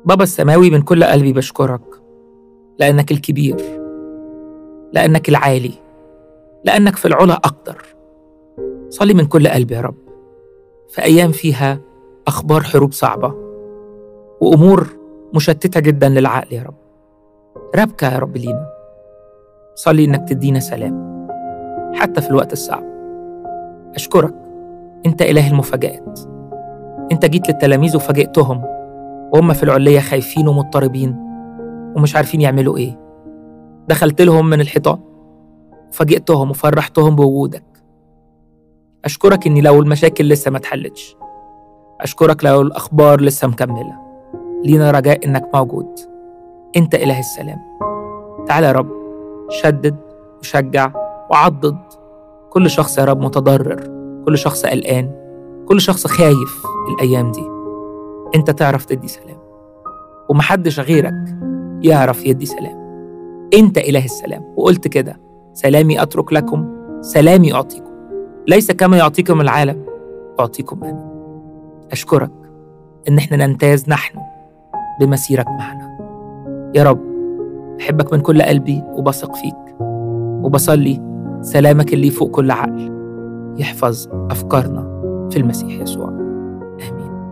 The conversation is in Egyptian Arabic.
بابا السماوي من كل قلبي بشكرك لأنك الكبير لأنك العالي لأنك في العلا أقدر صلي من كل قلبي يا رب في أيام فيها أخبار حروب صعبة وأمور مشتتة جدا للعقل يا رب ربكة يا رب لينا صلي إنك تدينا سلام حتى في الوقت الصعب أشكرك أنت إله المفاجآت أنت جيت للتلاميذ وفاجئتهم وهم في العلية خايفين ومضطربين ومش عارفين يعملوا إيه دخلت لهم من الحيطان وفاجئتهم وفرحتهم بوجودك أشكرك إني لو المشاكل لسه ما اتحلتش أشكرك لو الأخبار لسه مكملة لينا رجاء إنك موجود أنت إله السلام تعال يا رب شدد وشجع وعضد كل شخص يا رب متضرر كل شخص قلقان كل شخص خايف الأيام دي أنت تعرف تدي سلام ومحدش غيرك يعرف يدي سلام أنت إله السلام وقلت كده سلامي أترك لكم سلامي أعطيكم ليس كما يعطيكم العالم أعطيكم أنا أشكرك إن إحنا نمتاز نحن بمسيرك معنا يا رب بحبك من كل قلبي وبثق فيك وبصلي سلامك اللي فوق كل عقل يحفظ أفكارنا في المسيح يسوع